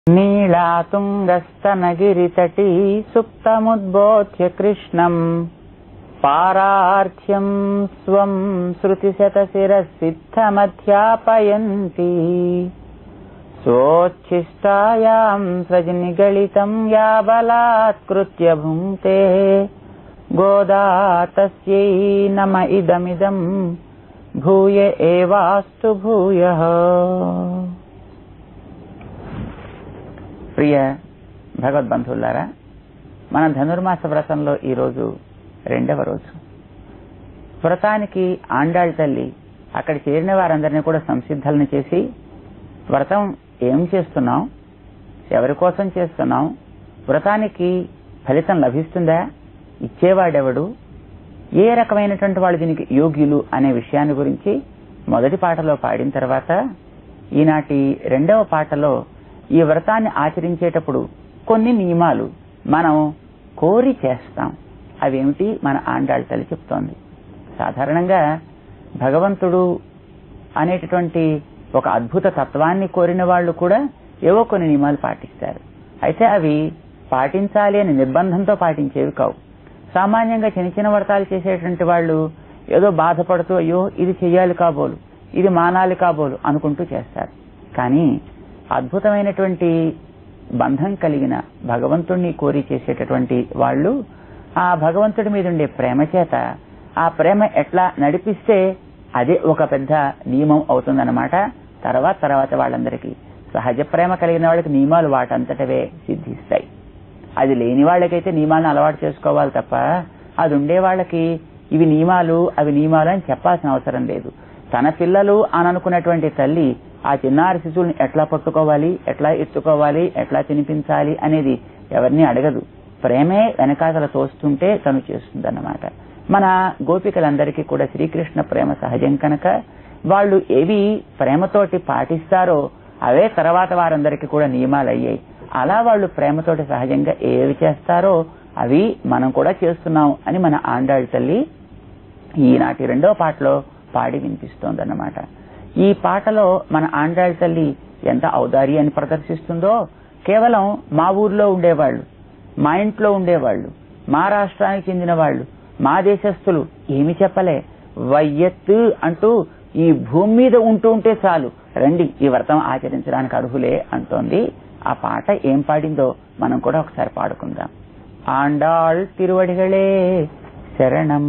नीलातुङ्गस्तनगिरितटी सुप्तमुद्बोध्य कृष्णम् पारार्थ्यम् स्वम् श्रुतिशतशिरःसिद्धमध्यापयन्ती स्वोच्छिष्टायाम् सजनिगलितम् या बलात्कृत्य भुङ्क्ते गोदा तस्यै नम इदमिदम् భూయ ఏవాస్తు భూయ ప్రియ భగవద్బంధువులారా మన ధనుర్మాస వ్రతంలో ఈరోజు రెండవ రోజు వ్రతానికి ఆండాళ్ళ తల్లి అక్కడ చేరిన వారందరినీ కూడా సంసిద్ధులను చేసి వ్రతం ఏం చేస్తున్నాం ఎవరి కోసం చేస్తున్నాం వ్రతానికి ఫలితం లభిస్తుందా ఇచ్చేవాడెవడు ఏ రకమైనటువంటి వాళ్ళు దీనికి యోగ్యులు అనే విషయాన్ని గురించి మొదటి పాటలో పాడిన తర్వాత ఈనాటి రెండవ పాటలో ఈ వ్రతాన్ని ఆచరించేటప్పుడు కొన్ని నియమాలు మనం కోరి చేస్తాం అవేమిటి మన ఆండాళ్ళ తల్లి చెప్తోంది సాధారణంగా భగవంతుడు అనేటటువంటి ఒక అద్భుత తత్వాన్ని కోరిన వాళ్ళు కూడా ఏవో కొన్ని నియమాలు పాటిస్తారు అయితే అవి పాటించాలి అని నిర్బంధంతో పాటించేవి కావు సామాన్యంగా చిన్న చిన్న వ్రతాలు చేసేటువంటి వాళ్ళు ఏదో బాధపడుతూ అయ్యో ఇది చెయ్యాలి కాబోలు ఇది మానాలి కాబోలు అనుకుంటూ చేస్తారు కానీ అద్భుతమైనటువంటి బంధం కలిగిన భగవంతుణ్ణి కోరి చేసేటటువంటి వాళ్ళు ఆ భగవంతుడి మీద ఉండే ప్రేమ చేత ఆ ప్రేమ ఎట్లా నడిపిస్తే అదే ఒక పెద్ద నియమం అవుతుందన్నమాట తర్వాత తర్వాత వాళ్ళందరికీ సహజ ప్రేమ కలిగిన వాళ్ళకి నియమాలు వాటంతటవే సిద్ధిస్తాయి అది లేని వాళ్ళకైతే నియమాలను అలవాటు చేసుకోవాలి తప్ప అది ఉండే వాళ్ళకి ఇవి నియమాలు అవి నియమాలు అని చెప్పాల్సిన అవసరం లేదు తన పిల్లలు అని అనుకున్నటువంటి తల్లి ఆ చిన్నారి శిశువుని ఎట్లా పట్టుకోవాలి ఎట్లా ఎత్తుకోవాలి ఎట్లా తినిపించాలి అనేది ఎవరిని అడగదు ప్రేమే వెనకాతల తోస్తుంటే తను చేస్తుందన్నమాట మన గోపికలందరికీ కూడా శ్రీకృష్ణ ప్రేమ సహజం కనుక వాళ్ళు ఏవి ప్రేమతోటి పాటిస్తారో అవే తర్వాత వారందరికీ కూడా నియమాలు అయ్యాయి అలా వాళ్ళు ప్రేమతోటి సహజంగా ఏవి చేస్తారో అవి మనం కూడా చేస్తున్నాం అని మన ఆండాళ్ళ తల్లి ఈనాటి రెండో పాటలో పాడి వినిపిస్తోందన్నమాట ఈ పాటలో మన ఆండాళ్ళ తల్లి ఎంత ఔదార్యాన్ని ప్రదర్శిస్తుందో కేవలం మా ఊర్లో ఉండేవాళ్ళు మా ఇంట్లో ఉండేవాళ్ళు మా రాష్ట్రానికి చెందిన వాళ్ళు మా దేశస్థులు ఏమి చెప్పలే వయ్యత్తు అంటూ ఈ భూమి మీద ఉంటూ ఉంటే చాలు రండి ఈ వ్రతం ఆచరించడానికి అర్హులే అంటోంది ఆ పాట ఏం పాడిందో మనం కూడా ఒకసారి పాడుకుందాం ఆండాళ్ తిరువడిகளே శరణం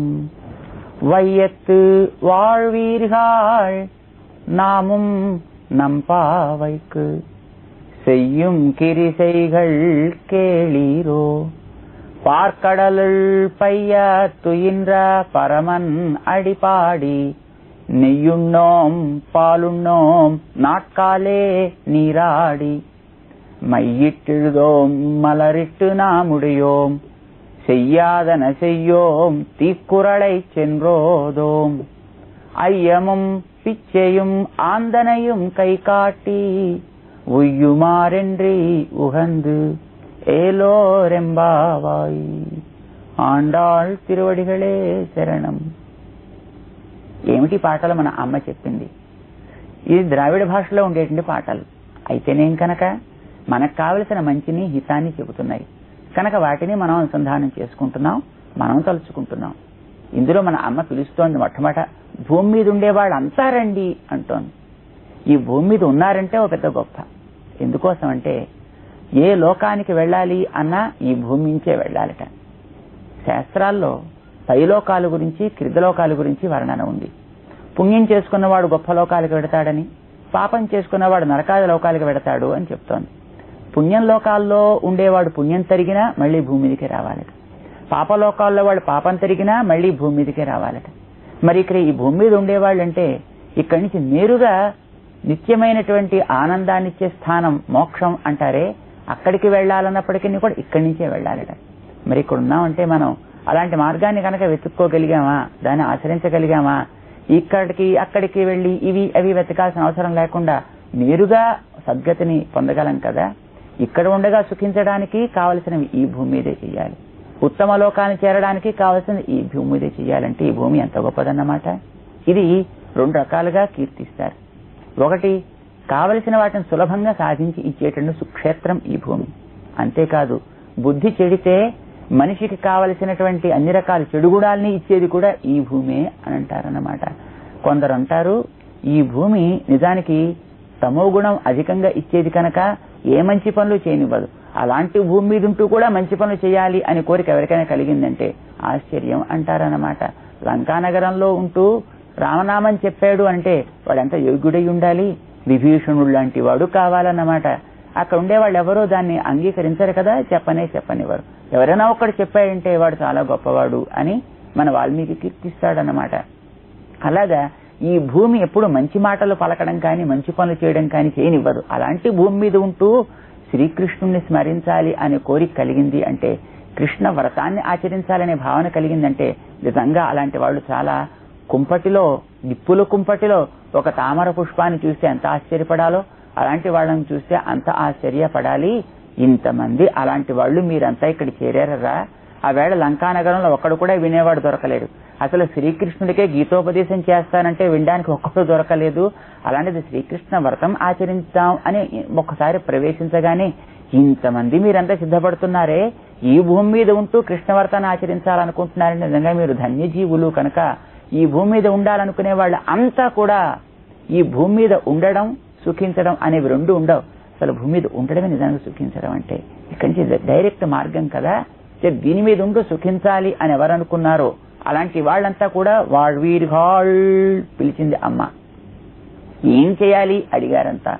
வையத்து வாழ்வீர்கள் நாமும் நம்பாவைக்கு செய்யும் கிரிசைகள் கேளீரோ பார்க்கடலுள் பைய துயின்ற பரமன் அடிபாடி நெய்யுண்ணோம் பாலுண்ணோம் நாட்காலே நீராடி மையிட்டெழுதோம் மலரிட்டு நாமுடையோம் செய்யாதன செய்யோம் தீக்குறளை சென்றோதோம் ஐயமும் பிச்சையும் ஆந்தனையும் கை காட்டி உய்யுமாறென்றி உகந்து ஏலோரெம்பாவாய் ఆండాళ్ తిరువడిகளే శరణం ఏమిటి పాటలు మన అమ్మ చెప్పింది ఇది ద్రావిడ భాషలో ఉండేటువంటి పాటలు అయితేనేం కనుక మనకు కావలసిన మంచిని హితాన్ని చెబుతున్నాయి కనుక వాటిని మనం అనుసంధానం చేసుకుంటున్నాం మనం తలుచుకుంటున్నాం ఇందులో మన అమ్మ పిలుస్తోంది మొట్టమొదట భూమి మీద ఉండే వాళ్ళంతా రండి అంటోంది ఈ భూమి మీద ఉన్నారంటే ఒక పెద్ద గొప్ప ఎందుకోసం అంటే ఏ లోకానికి వెళ్ళాలి అన్నా ఈ భూమి నుంచే వెళ్ళాలట శాస్త్రాల్లో పైలోకాల గురించి క్రిదలోకాల గురించి వర్ణన ఉంది పుణ్యం చేసుకున్నవాడు గొప్ప లోకాలకు వెడతాడని పాపం చేసుకున్నవాడు నరకాది లోకాలకు వెడతాడు అని చెప్తోంది పుణ్యం లోకాల్లో ఉండేవాడు పుణ్యం తరిగినా మళ్ళీ భూమి మీదకి రావాలట పాపలోకాల్లో వాడు పాపం తరిగినా మళ్ళీ భూమి మీదకే రావాలట మరి ఇక్కడ ఈ భూమి మీద ఉండేవాళ్ళు అంటే ఇక్కడి నుంచి నేరుగా నిత్యమైనటువంటి ఆనందాన్నిచ్చే స్థానం మోక్షం అంటారే అక్కడికి వెళ్ళాలన్నప్పటికీ కూడా ఇక్కడి నుంచే వెళ్ళాలట మరి ఇక్కడ ఉన్నామంటే మనం అలాంటి మార్గాన్ని కనుక వెతుక్కోగలిగామా దాన్ని ఆచరించగలిగామా ఇక్కడికి అక్కడికి వెళ్ళి ఇవి అవి వెతకాల్సిన అవసరం లేకుండా నేరుగా సద్గతిని పొందగలం కదా ఇక్కడ ఉండగా సుఖించడానికి కావలసినవి ఈ భూమి మీదే చేయాలి ఉత్తమ లోకాన్ని చేరడానికి కావలసింది ఈ భూమి మీదే చేయాలంటే ఈ భూమి ఎంత గొప్పదన్నమాట ఇది రెండు రకాలుగా కీర్తిస్తారు ఒకటి కావలసిన వాటిని సులభంగా సాధించి ఇచ్చేటువంటి సుక్షేత్రం ఈ భూమి అంతేకాదు బుద్ధి చెడితే మనిషికి కావలసినటువంటి అన్ని రకాల చెడుగుడాల్ని ఇచ్చేది కూడా ఈ భూమే అని అంటారన్నమాట కొందరు అంటారు ఈ భూమి నిజానికి తమో గుణం అధికంగా ఇచ్చేది కనుక ఏ మంచి పనులు చేయనివ్వదు అలాంటి భూమి మీద ఉంటూ కూడా మంచి పనులు చేయాలి అని కోరిక ఎవరికైనా కలిగిందంటే ఆశ్చర్యం అంటారన్నమాట లంకానగరంలో ఉంటూ రామనామం చెప్పాడు అంటే వాడు ఎంత యోగ్యుడై ఉండాలి విభీషణుడు లాంటి వాడు కావాలన్నమాట అక్కడ ఉండేవాళ్ళు ఎవరో దాన్ని అంగీకరించరు కదా చెప్పనే చెప్పనివ్వరు ఎవరైనా ఒక్కడు చెప్పాడంటే వాడు చాలా గొప్పవాడు అని మన వాల్మీకి కీర్తిస్తాడన్నమాట అలాగా ఈ భూమి ఎప్పుడు మంచి మాటలు పలకడం కానీ మంచి పనులు చేయడం కానీ చేయనివ్వదు అలాంటి భూమి మీద ఉంటూ శ్రీకృష్ణుణ్ణి స్మరించాలి అనే కోరిక కలిగింది అంటే కృష్ణ వ్రతాన్ని ఆచరించాలనే భావన కలిగిందంటే నిజంగా అలాంటి వాళ్ళు చాలా కుంపటిలో నిప్పుల కుంపటిలో ఒక తామర పుష్పాన్ని చూస్తే ఎంత ఆశ్చర్యపడాలో అలాంటి వాళ్ళని చూస్తే అంత ఆశ్చర్యపడాలి ఇంతమంది అలాంటి వాళ్ళు మీరంతా ఇక్కడ చేరారా ఆ వేళ లంకానగరంలో ఒక్కడు కూడా వినేవాడు దొరకలేడు అసలు శ్రీకృష్ణుడికే గీతోపదేశం చేస్తానంటే వినడానికి ఒక్కడు దొరకలేదు అలాంటిది శ్రీకృష్ణ వ్రతం ఆచరిద్దాం అని ఒక్కసారి ప్రవేశించగానే ఇంతమంది మీరంతా సిద్ధపడుతున్నారే ఈ భూమి మీద ఉంటూ కృష్ణ వ్రతాన్ని ఆచరించాలనుకుంటున్నారని నిజంగా మీరు ధన్యజీవులు కనుక ఈ భూమి మీద ఉండాలనుకునే వాళ్ళు అంతా కూడా ఈ భూమి మీద ఉండడం సుఖించడం అనేవి రెండు ఉండవు అసలు భూమి మీద ఉండడమే నిజంగా సుఖించడం అంటే ఇక్కడి నుంచి డైరెక్ట్ మార్గం కదా దీని మీద ఉంటూ సుఖించాలి అని ఎవరు అనుకున్నారో అలాంటి వాళ్ళంతా కూడా వాడు వీరి హాల్ పిలిచింది అమ్మ ఏం చేయాలి అడిగారంతా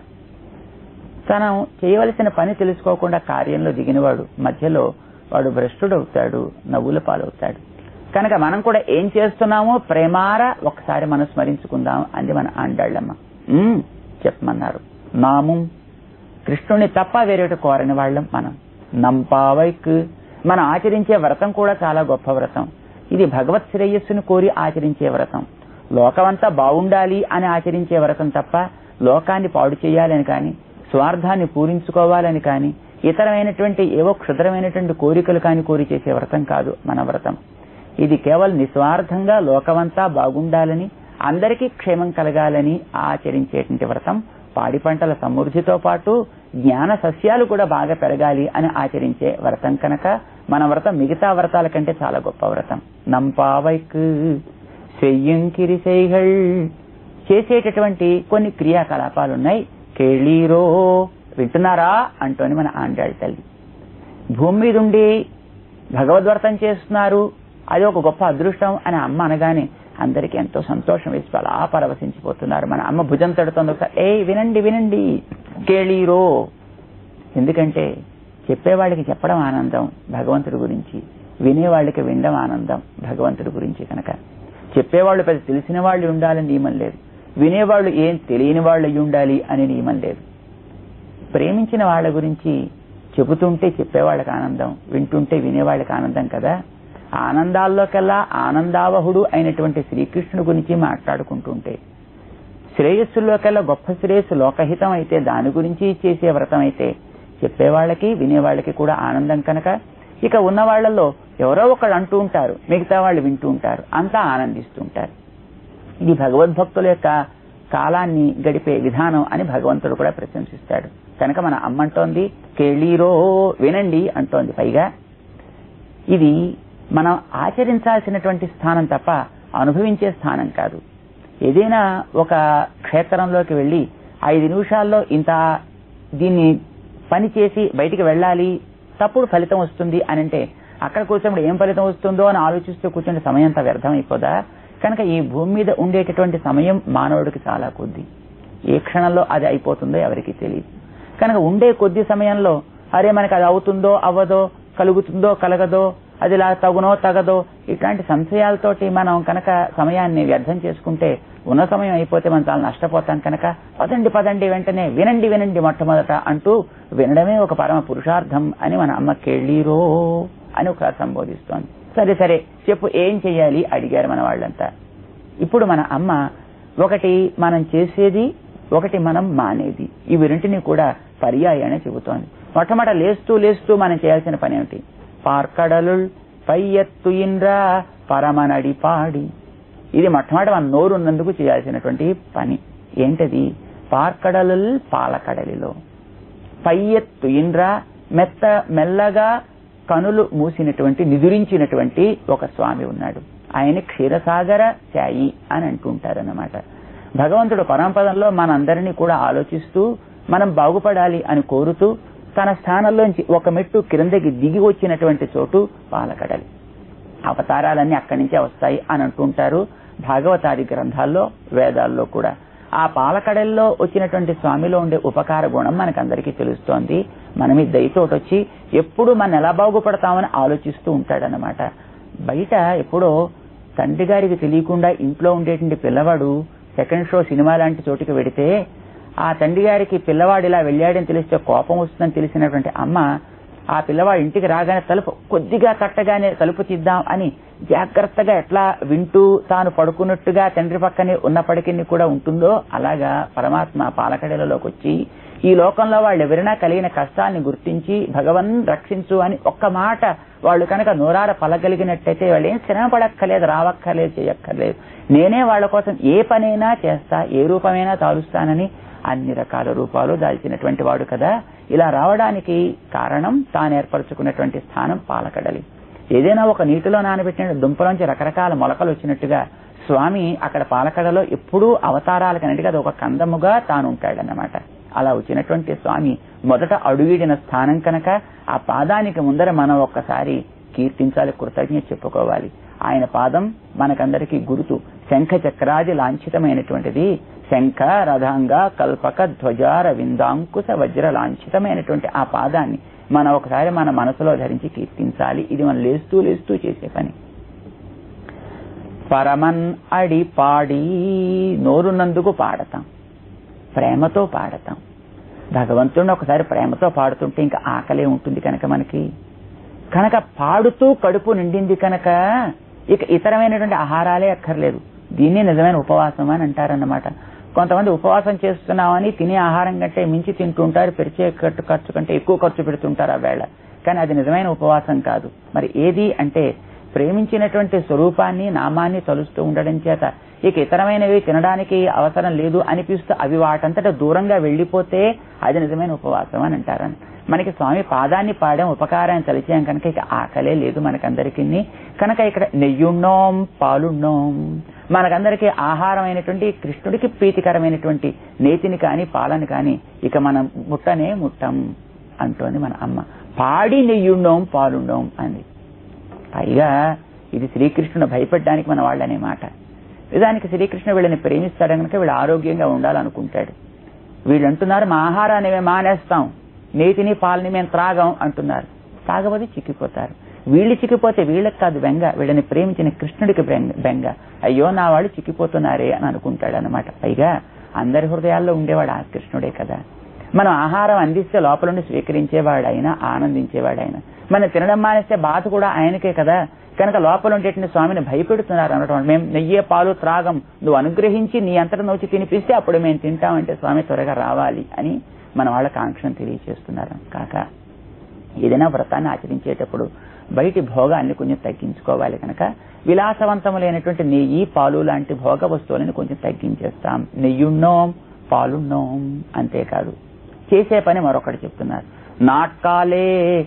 తను చేయవలసిన పని తెలుసుకోకుండా కార్యంలో దిగినవాడు మధ్యలో వాడు భ్రష్టుడవుతాడు నవ్వుల పాలవుతాడు కనుక మనం కూడా ఏం చేస్తున్నామో ప్రేమార ఒకసారి మనం స్మరించుకుందాం అంది మన ఆండాళ్ళమ్మ చెప్పమన్నారు నాము కృష్ణుని తప్ప వేరేటి కోరని వాళ్ళం మనం నంపావైక్ మనం ఆచరించే వ్రతం కూడా చాలా గొప్ప వ్రతం ఇది భగవత్ శ్రేయస్సును కోరి ఆచరించే వ్రతం లోకమంతా బాగుండాలి అని ఆచరించే వ్రతం తప్ప లోకాన్ని పాడు చేయాలని కానీ స్వార్థాన్ని పూరించుకోవాలని కానీ ఇతరమైనటువంటి ఏవో క్షుద్రమైనటువంటి కోరికలు కాని కోరి చేసే వ్రతం కాదు మన వ్రతం ఇది కేవలం నిస్వార్థంగా లోకమంతా బాగుండాలని అందరికీ క్షేమం కలగాలని ఆచరించేటువంటి వ్రతం పాడి పంటల సమృద్ధితో పాటు జ్ఞాన సస్యాలు కూడా బాగా పెరగాలి అని ఆచరించే వ్రతం కనుక మన వ్రతం మిగతా వ్రతాల కంటే చాలా గొప్ప వ్రతం నంపావైక్ చెయ్యంకిరిసైగల్ చేసేటటువంటి కొన్ని క్రియాకలాపాలు ఉన్నాయి కేళీరో వింటున్నారా అంటోని మన ఆండాళ్ళ తల్లి భూమి మీద ఉండి భగవద్వ్రతం చేస్తున్నారు అది ఒక గొప్ప అదృష్టం అని అమ్మ అనగానే అందరికీ ఎంతో సంతోషం వేసి అలా పరవశించిపోతున్నారు మన అమ్మ భుజం తడుతుంది ఒకసారి ఏ వినండి వినండి కేళీరో ఎందుకంటే చెప్పేవాళ్ళకి చెప్పడం ఆనందం భగవంతుడి గురించి వినేవాళ్ళకి వినడం ఆనందం భగవంతుడి గురించి కనుక చెప్పేవాళ్ళు పెద్ద తెలిసిన వాళ్ళు ఉండాలని నియమం లేదు వినేవాళ్ళు ఏం తెలియని వాళ్ళు అయి ఉండాలి అని నియమం లేదు ప్రేమించిన వాళ్ళ గురించి చెబుతుంటే చెప్పేవాళ్ళకి ఆనందం వింటుంటే వినేవాళ్ళకి ఆనందం కదా ఆనందాల్లోకెల్లా ఆనందావహుడు అయినటువంటి శ్రీకృష్ణుడు గురించి మాట్లాడుకుంటుంటే శ్రేయస్సుల్లోకెల్లా గొప్ప శ్రేయస్సు లోకహితం అయితే దాని గురించి చేసే వ్రతం అయితే చెప్పేవాళ్ళకి వినేవాళ్ళకి కూడా ఆనందం కనుక ఇక ఉన్న వాళ్లలో ఎవరో ఒకళ్ళు అంటూ ఉంటారు మిగతా వాళ్ళు వింటూ ఉంటారు అంతా ఆనందిస్తుంటారు ఇది భగవద్భక్తుల యొక్క కాలాన్ని గడిపే విధానం అని భగవంతుడు కూడా ప్రశంసిస్తాడు కనుక మన అమ్మంటోంది కేళీరో వినండి అంటోంది పైగా ఇది మనం ఆచరించాల్సినటువంటి స్థానం తప్ప అనుభవించే స్థానం కాదు ఏదైనా ఒక క్షేత్రంలోకి వెళ్ళి ఐదు నిమిషాల్లో ఇంత దీన్ని పని చేసి బయటికి వెళ్ళాలి తప్పుడు ఫలితం వస్తుంది అని అంటే అక్కడ కూర్చోబడి ఏం ఫలితం వస్తుందో అని ఆలోచిస్తూ కూర్చుంటే సమయం అంతా వ్యర్థం అయిపోదా కనుక ఈ భూమి మీద ఉండేటటువంటి సమయం మానవుడికి చాలా కొద్ది ఏ క్షణంలో అది అయిపోతుందో ఎవరికి తెలియదు కనుక ఉండే కొద్ది సమయంలో అరే మనకి అది అవుతుందో అవ్వదో కలుగుతుందో కలగదో అది ఇలా తగునో తగదో ఇట్లాంటి సంశయాలతోటి మనం కనుక సమయాన్ని వ్యర్థం చేసుకుంటే ఉన్న సమయం అయిపోతే మనం చాలా నష్టపోతాం కనుక పదండి పదండి వెంటనే వినండి వినండి మొట్టమొదట అంటూ వినడమే ఒక పరమ పురుషార్థం అని మన అమ్మ కేళ్ళీరో అని ఒకసారి సంబోధిస్తోంది సరే సరే చెప్పు ఏం చెయ్యాలి అడిగారు మన వాళ్ళంతా ఇప్పుడు మన అమ్మ ఒకటి మనం చేసేది ఒకటి మనం మానేది ఈ రెంటిని కూడా పర్యాయనే చెబుతోంది మొట్టమొదట లేస్తూ లేస్తూ మనం చేయాల్సిన పని ఏమిటి పార్కడలుల్ పై ఎత్తు ఇంద్రా పరమనడి పాడి ఇది మొట్టమొదటి మన నోరున్నందుకు చేయాల్సినటువంటి పని ఏంటది పార్కడలుల్ పాలకడలిలో పై ఎత్తు ఇంద్ర మెత్త మెల్లగా కనులు మూసినటువంటి నిదురించినటువంటి ఒక స్వామి ఉన్నాడు ఆయన క్షీరసాగర శాయి అని అంటుంటారన్నమాట భగవంతుడు పరమపదంలో మనందరినీ కూడా ఆలోచిస్తూ మనం బాగుపడాలి అని కోరుతూ తన స్థానంలోంచి ఒక మెట్టు క్రిందకి దిగి వచ్చినటువంటి చోటు పాలకడలి అవతారాలన్నీ అక్కడి నుంచే వస్తాయి అని అంటుంటారు భాగవతాది గ్రంథాల్లో వేదాల్లో కూడా ఆ పాలకడల్లో వచ్చినటువంటి స్వామిలో ఉండే ఉపకార గుణం మనకందరికీ తెలుస్తోంది మనం ఈ దయతోటి వచ్చి ఎప్పుడు మనం ఎలా బాగుపడతామని ఆలోచిస్తూ ఉంటాడనమాట బయట ఎప్పుడో తండ్రి గారికి తెలియకుండా ఇంట్లో ఉండేటువంటి పిల్లవాడు సెకండ్ షో సినిమా లాంటి చోటికి వెడితే ఆ తండ్రి గారికి పిల్లవాడు ఇలా వెళ్ళాడని తెలిస్తే కోపం వస్తుందని తెలిసినటువంటి అమ్మ ఆ పిల్లవాడు ఇంటికి రాగానే తలుపు కొద్దిగా కట్టగానే తలుపు తీద్దాం అని జాగ్రత్తగా ఎట్లా వింటూ తాను పడుకున్నట్టుగా తండ్రి పక్కనే ఉన్నప్పటికీ కూడా ఉంటుందో అలాగా పరమాత్మ పాలకడలలోకి వచ్చి ఈ లోకంలో వాళ్ళు ఎవరైనా కలిగిన కష్టాన్ని గుర్తించి భగవన్ రక్షించు అని ఒక్క మాట వాళ్ళు కనుక నోరార పలగలిగినట్టయితే వాళ్ళు ఏం శ్రమ పడక్కర్లేదు రావక్కర్లేదు చేయక్కర్లేదు నేనే వాళ్ళ కోసం ఏ పనైనా చేస్తా ఏ రూపమైనా తాలుస్తానని అన్ని రకాల రూపాలు దాల్చినటువంటి వాడు కదా ఇలా రావడానికి కారణం తాను ఏర్పరచుకున్నటువంటి స్థానం పాలకడలి ఏదైనా ఒక నీటిలో నానబెట్టిన దుంపలోంచి రకరకాల మొలకలు వచ్చినట్టుగా స్వామి అక్కడ పాలకడలో ఎప్పుడూ అవతారాలకన్నిటికీ అది ఒక కందముగా తాను ఉంటాడన్నమాట అలా వచ్చినటువంటి స్వామి మొదట అడుగిడిన స్థానం కనుక ఆ పాదానికి ముందర మనం ఒక్కసారి కీర్తించాలి కృతజ్ఞత చెప్పుకోవాలి ఆయన పాదం మనకందరికీ గురుతు శంఖ చక్రాది లాంఛితమైనటువంటిది శంఖ రథాంగ కల్పక ధ్వజార విందాంకుశ వజ్ర లాంఛితమైనటువంటి ఆ పాదాన్ని మనం ఒకసారి మన మనసులో ధరించి కీర్తించాలి ఇది మనం లేస్తూ లేస్తూ చేసే పని పరమన్ అడి పాడి నోరునందుకు పాడతాం ప్రేమతో పాడతాం భగవంతుడిని ఒకసారి ప్రేమతో పాడుతుంటే ఇంకా ఆకలే ఉంటుంది కనుక మనకి కనుక పాడుతూ కడుపు నిండింది కనుక ఇక ఇతరమైనటువంటి ఆహారాలే అక్కర్లేదు దీన్ని నిజమైన ఉపవాసం అని అంటారన్నమాట కొంతమంది ఉపవాసం చేస్తున్నామని తినే ఆహారం కంటే మించి తింటుంటారు పెరిచే ఖర్చు ఖర్చు కంటే ఎక్కువ ఖర్చు పెడుతుంటారు ఆ వేళ కానీ అది నిజమైన ఉపవాసం కాదు మరి ఏది అంటే ప్రేమించినటువంటి స్వరూపాన్ని నామాన్ని తలుస్తూ ఉండడం చేత ఇక ఇతరమైనవి తినడానికి అవసరం లేదు అనిపిస్తూ అవి వాటంతట దూరంగా వెళ్లిపోతే అది నిజమైన ఉపవాసం అని అంటారని మనకి స్వామి పాదాన్ని పాడాం ఉపకారాన్ని తలిచాం కనుక ఇక ఆకలే లేదు మనకందరికీ కనుక ఇక్కడ నెయ్యున్నోం పాలున్నోం మనకందరికీ ఆహారం అయినటువంటి కృష్ణుడికి ప్రీతికరమైనటువంటి నేతిని కాని పాలని కాని ఇక మనం ముట్టనే ముట్టం అంటోంది మన అమ్మ పాడి నెయ్యుండోం పాలుండోం అంది పైగా ఇది శ్రీకృష్ణుడు భయపడడానికి మన వాళ్ళనే మాట నిజానికి శ్రీకృష్ణ వీళ్ళని ప్రేమిస్తాడు కనుక వీళ్ళు ఆరోగ్యంగా ఉండాలనుకుంటాడు వీళ్ళు అంటున్నారు మా ఆహారాన్ని మేము మానేస్తాం నేతిని పాలని మేము త్రాగం అంటున్నారు తాగబోతే చిక్కిపోతారు వీళ్ళు చిక్కిపోతే వీళ్ళకి కాదు బెంగ వీళ్ళని ప్రేమించిన కృష్ణుడికి బెంగ అయ్యో నా వాళ్ళు చిక్కిపోతున్నారే అని అనుకుంటాడు అనమాట పైగా అందరి హృదయాల్లో ఉండేవాడు ఆ కృష్ణుడే కదా మనం ఆహారం అందిస్తే లోపల నుండి స్వీకరించేవాడైనా ఆనందించేవాడైనా మనం తినడం మానేస్తే బాధ కూడా ఆయనకే కదా కనుక లోపల ఉండేటువంటి స్వామిని భయపెడుతున్నారు అనడం మేము నెయ్యే పాలు త్రాగం నువ్వు అనుగ్రహించి నీ అంతట నోచి తినిపిస్తే అప్పుడు మేము తింటామంటే స్వామి త్వరగా రావాలి అని మన వాళ్ళ కాంక్షను తెలియచేస్తున్నారు కాక ఏదైనా వ్రతాన్ని ఆచరించేటప్పుడు బయటి భోగాన్ని కొంచెం తగ్గించుకోవాలి కనుక విలాసవంతములైనటువంటి నెయ్యి పాలు లాంటి భోగ వస్తువులను కొంచెం తగ్గించేస్తాం నెయ్యున్నోం పాలున్నోం అంతేకాదు చేసే పని మరొకటి చెప్తున్నారు నాట్కాలే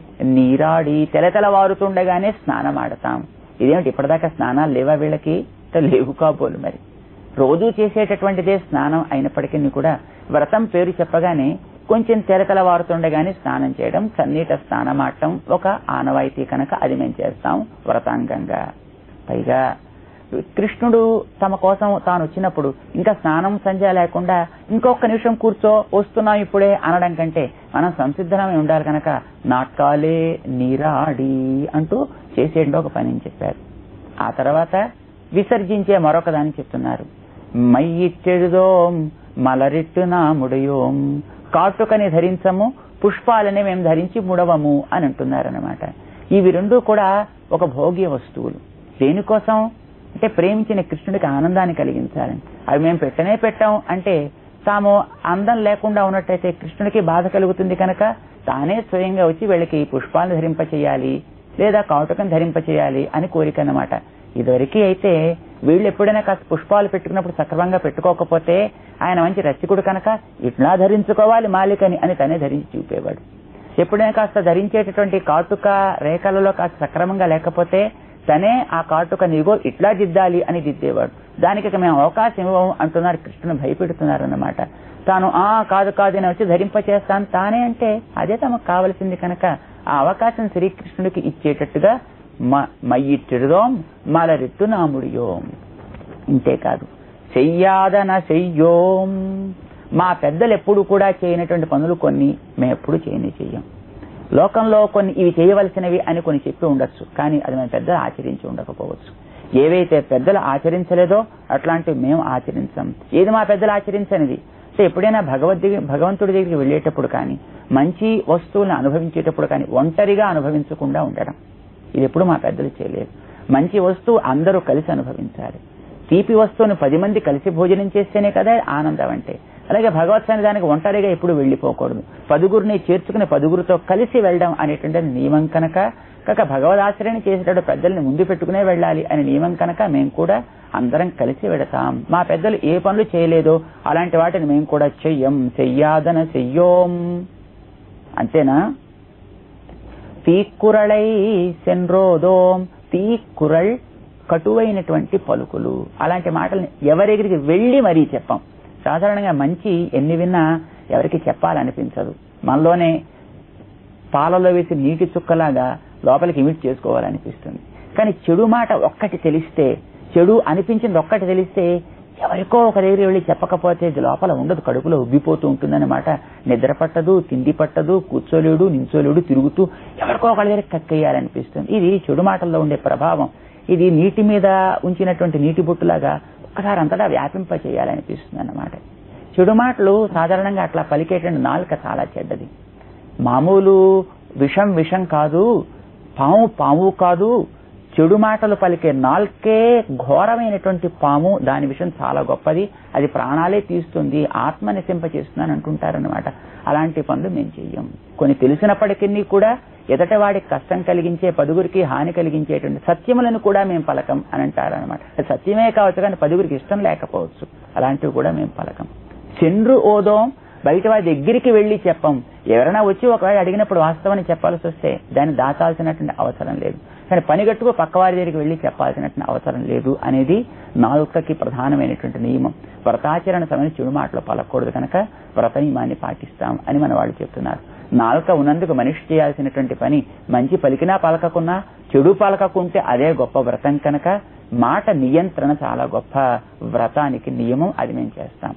నీరాడి తెలతెలవారుతుండగానే స్నానం ఆడతాం ఇదేమిటి ఇప్పటిదాకా స్నానాలు లేవా వీళ్ళకి లేవు కాబోలు మరి రోజు చేసేటటువంటిదే స్నానం అయినప్పటికీ కూడా వ్రతం పేరు చెప్పగానే కొంచెం తెరతలవారుతుండగానే స్నానం చేయడం చన్నీట స్నానం ఆడటం ఒక ఆనవాయితీ కనుక అది మేము చేస్తాం వ్రతాంగంగా పైగా కృష్ణుడు తమ కోసం తాను వచ్చినప్పుడు ఇంకా స్నానం సంధ్య లేకుండా ఇంకొక నిమిషం కూర్చో వస్తున్నాం ఇప్పుడే అనడం కంటే మనం సంసిద్ధమై ఉండాలి కనుక నాట్కాలే నీరాడి అంటూ చేసేయండి ఒక పని అని చెప్పారు ఆ తర్వాత విసర్జించే మరొక దాన్ని చెప్తున్నారు మయ్యిట్టెడుదోం మలరిట్టునా ముడయోం కాటుకని ధరించము పుష్పాలని మేము ధరించి ముడవము అని అంటున్నారనమాట ఇవి రెండు కూడా ఒక భోగ్య వస్తువులు దేనికోసం అంటే ప్రేమించిన కృష్ణుడికి ఆనందాన్ని కలిగించాలని అవి మేము పెట్టనే పెట్టాం అంటే తాము అందం లేకుండా ఉన్నట్టయితే కృష్ణుడికి బాధ కలుగుతుంది కనుక తానే స్వయంగా వచ్చి వీళ్ళకి పుష్పాలను ధరింప చేయాలి లేదా కాటుకను ధరింప చేయాలి అని కోరిక అన్నమాట ఇదివరకు అయితే వీళ్ళు ఎప్పుడైనా కాస్త పుష్పాలు పెట్టుకున్నప్పుడు సక్రమంగా పెట్టుకోకపోతే ఆయన మంచి రసికుడు కనుక ఇట్లా ధరించుకోవాలి మాలికని అని తనే ధరించి చూపేవాడు ఎప్పుడైనా కాస్త ధరించేటటువంటి కాటుక రేఖలలో కాస్త సక్రమంగా లేకపోతే తనే ఆ కాటుక నీగో ఇట్లా దిద్దాలి అని దిద్దేవాడు దానికి ఇక మేము అవకాశం ఇవ్వము అంటున్నారు కృష్ణుని భయపెడుతున్నారు అన్నమాట తాను ఆ కాదు కాదు అని వచ్చి ధరింపచేస్తాను తానే అంటే అదే తమకు కావలసింది కనుక ఆ అవకాశం శ్రీకృష్ణుడికి ఇచ్చేటట్టుగా మయ్యిట్టిడుదోం మలరిట్టు నాముడియోం ఇంతే కాదు చెయ్యాదన చెయ్యోం మా పెద్దలు ఎప్పుడు కూడా చేయనటువంటి పనులు కొన్ని మేము ఎప్పుడు చేయని చెయ్యం లోకంలో కొన్ని ఇవి చేయవలసినవి అని కొన్ని చెప్పి ఉండొచ్చు కానీ అది మేము పెద్దలు ఆచరించి ఉండకపోవచ్చు ఏవైతే పెద్దలు ఆచరించలేదో అట్లాంటివి మేము ఆచరించాం ఏది మా పెద్దలు ఆచరించనిది అంటే ఎప్పుడైనా భగవద్ది భగవంతుడి దగ్గరికి వెళ్ళేటప్పుడు కానీ మంచి వస్తువులను అనుభవించేటప్పుడు కానీ ఒంటరిగా అనుభవించకుండా ఉండడం ఇది ఎప్పుడు మా పెద్దలు చేయలేదు మంచి వస్తువు అందరూ కలిసి అనుభవించాలి తీపి వస్తువును పది మంది కలిసి భోజనం చేస్తేనే కదా ఆనందం అంటే అలాగే భగవత్ సన్నిధానికి ఒంటరిగా ఎప్పుడు వెళ్లిపోకూడదు పదుగురిని చేర్చుకుని పదుగురితో కలిసి వెళ్ళడం అనేటువంటి నియమం కనుక కాక భగవదాశ్రయం చేసేటప్పుడు పెద్దల్ని ముందు పెట్టుకునే వెళ్ళాలి అనే నియమం కనుక మేము కూడా అందరం కలిసి వెడతాం మా పెద్దలు ఏ పనులు చేయలేదో అలాంటి వాటిని మేము కూడా చెయ్యం చెయ్యాదన చెయ్యోం అంతేనా తీక్కురళై సెన్రోదోం తీక్కురళ్ కటువైనటువంటి పలుకులు అలాంటి మాటల్ని ఎవరెగిరికి వెళ్ళి మరీ చెప్పాం సాధారణంగా మంచి ఎన్ని విన్నా ఎవరికి చెప్పాలనిపించదు మనలోనే పాలలో వేసి నీటి చుక్కలాగా లోపలికి ఇమిట్ చేసుకోవాలనిపిస్తుంది కానీ చెడు మాట ఒక్కటి తెలిస్తే చెడు అనిపించింది ఒక్కటి తెలిస్తే ఎవరికో ఒక దగ్గర వెళ్ళి చెప్పకపోతే ఇది లోపల ఉండదు కడుపులో ఉబ్బిపోతూ ఉంటుందన్నమాట నిద్ర పట్టదు తిండి పట్టదు కూర్చోలేడు నించోలేడు తిరుగుతూ ఎవరికో ఒక దగ్గర కక్కేయాలనిపిస్తుంది ఇది చెడు మాటల్లో ఉండే ప్రభావం ఇది నీటి మీద ఉంచినటువంటి నీటి బొట్టులాగా ఒక్కసారి అంతటా వ్యాపింప చేయాలనిపిస్తుంది అన్నమాట చెడు మాటలు సాధారణంగా అట్లా పలికేటువంటి నాలుక చాలా చెడ్డది మామూలు విషం విషం కాదు పాము పాము కాదు చెడు మాటలు పలికే నాల్కే ఘోరమైనటువంటి పాము దాని విషయం చాలా గొప్పది అది ప్రాణాలే తీస్తుంది ఆత్మ నిశింపచేస్తుందని అంటుంటారనమాట అలాంటి పనులు మేము చెయ్యం కొన్ని తెలిసినప్పటికీ కూడా ఎదట వాడికి కష్టం కలిగించే పదుగురికి హాని కలిగించేటువంటి సత్యములను కూడా మేము పలకం అని అంటారనమాట సత్యమే కావచ్చు కానీ పదుగురికి ఇష్టం లేకపోవచ్చు అలాంటివి కూడా మేము పలకం చెండ్రు ఓదోం బయట వారి దగ్గరికి వెళ్లి చెప్పం ఎవరైనా వచ్చి ఒకవేళ అడిగినప్పుడు వాస్తవాన్ని చెప్పాల్సి వస్తే దాన్ని దాచాల్సినటువంటి అవసరం లేదు కానీ పనిగట్టుకు పక్క వారి దగ్గరికి వెళ్లి చెప్పాల్సినటువంటి అవసరం లేదు అనేది నాలుకకి ప్రధానమైనటువంటి నియమం వ్రతాచరణ సమయం చెడు మాటలు పలకూడదు కనుక వ్రత నియమాన్ని పాటిస్తాం అని మన వాళ్ళు చెప్తున్నారు నాలుక ఉన్నందుకు మనిషి చేయాల్సినటువంటి పని మంచి పలికినా పలకకున్నా చెడు పలకకుంటే అదే గొప్ప వ్రతం కనుక మాట నియంత్రణ చాలా గొప్ప వ్రతానికి నియమం అది మేము చేస్తాం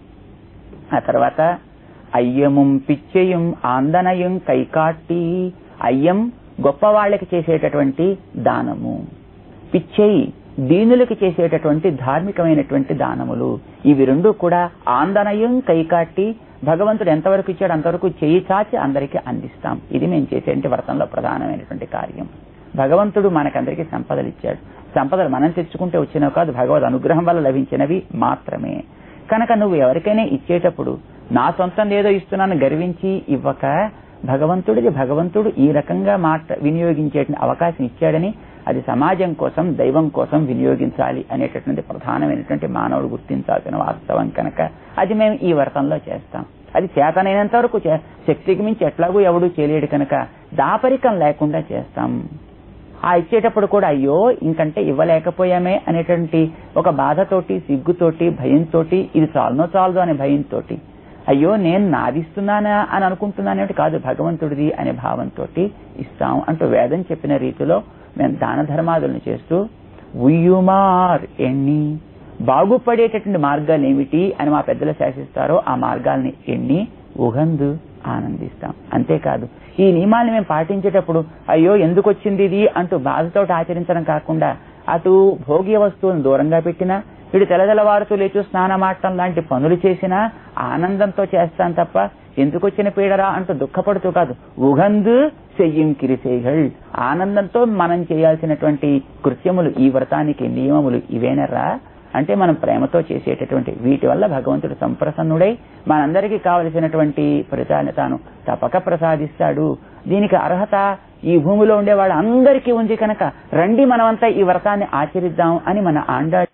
ఆ తర్వాత అయ్యముం పిచ్చయం ఆందనయం కైకాట్టి అయ్యం గొప్ప వాళ్ళకి చేసేటటువంటి దానము పిచ్చేయి దీనులకి చేసేటటువంటి ధార్మికమైనటువంటి దానములు ఇవి రెండు కూడా ఆందనయం కైకాట్టి భగవంతుడు ఎంతవరకు ఇచ్చాడు అంతవరకు చేయి చాచి అందరికీ అందిస్తాం ఇది మేము చేసేటువంటి వ్రతంలో ప్రధానమైనటువంటి కార్యం భగవంతుడు మనకందరికీ సంపదలు ఇచ్చాడు సంపదలు మనం తెచ్చుకుంటే వచ్చినవి కాదు భగవద్ అనుగ్రహం వల్ల లభించినవి మాత్రమే కనుక నువ్వు ఎవరికైనా ఇచ్చేటప్పుడు నా సొంతం ఏదో ఇస్తున్నాను గర్వించి ఇవ్వక భగవంతుడిది భగవంతుడు ఈ రకంగా మాట వినియోగించే అవకాశం ఇచ్చాడని అది సమాజం కోసం దైవం కోసం వినియోగించాలి అనేటటువంటి ప్రధానమైనటువంటి మానవుడు గుర్తించాల్సిన వాస్తవం కనుక అది మేము ఈ వ్రతంలో చేస్తాం అది చేతనైనంత వరకు శక్తికి మించి ఎట్లాగూ ఎవడు చేయలేడు కనుక దాపరికం లేకుండా చేస్తాం ఆ ఇచ్చేటప్పుడు కూడా అయ్యో ఇంకంటే ఇవ్వలేకపోయామే అనేటువంటి ఒక బాధతోటి సిగ్గుతోటి భయంతోటి ఇది చాలనో చాలదు అనే భయంతోటి అయ్యో నేను నాదిస్తున్నానా అని అనుకుంటున్నానేమిటి కాదు భగవంతుడిది అనే భావంతో ఇస్తాం అంటూ వేదం చెప్పిన రీతిలో మేము దాన ధర్మాదులను చేస్తూ ఉయ్యుమార్ ఎన్ని బాగుపడేటటువంటి మార్గాలు ఏమిటి అని మా పెద్దలు శాసిస్తారో ఆ మార్గాల్ని ఎన్ని ఉగందు ఆనందిస్తాం అంతేకాదు ఈ నియమాల్ని మేము పాటించేటప్పుడు అయ్యో ఎందుకు వచ్చింది ఇది అంటూ బాధతో ఆచరించడం కాకుండా అటు భోగ్య వస్తువులను దూరంగా పెట్టినా ఇటు తెలదెలవారుతూ లేచు స్నానమాటం లాంటి పనులు చేసినా ఆనందంతో చేస్తాం తప్ప ఎందుకు వచ్చిన పీడరా అంటూ దుఃఖపడుతూ కాదు ఉగందు చెయ్యం కిరిసేగల్ ఆనందంతో మనం చేయాల్సినటువంటి కృత్యములు ఈ వ్రతానికి నియమములు ఇవేనరా అంటే మనం ప్రేమతో చేసేటటువంటి వీటి వల్ల భగవంతుడు సంప్రసన్నుడై మనందరికీ కావలసినటువంటి ఫలితాన్ని తాను తప్పక ప్రసాదిస్తాడు దీనికి అర్హత ఈ భూమిలో ఉండే వాళ్ళందరికీ ఉంది కనుక రండి మనమంతా ఈ వ్రతాన్ని ఆచరిద్దాం అని మన ఆండాళ్ళు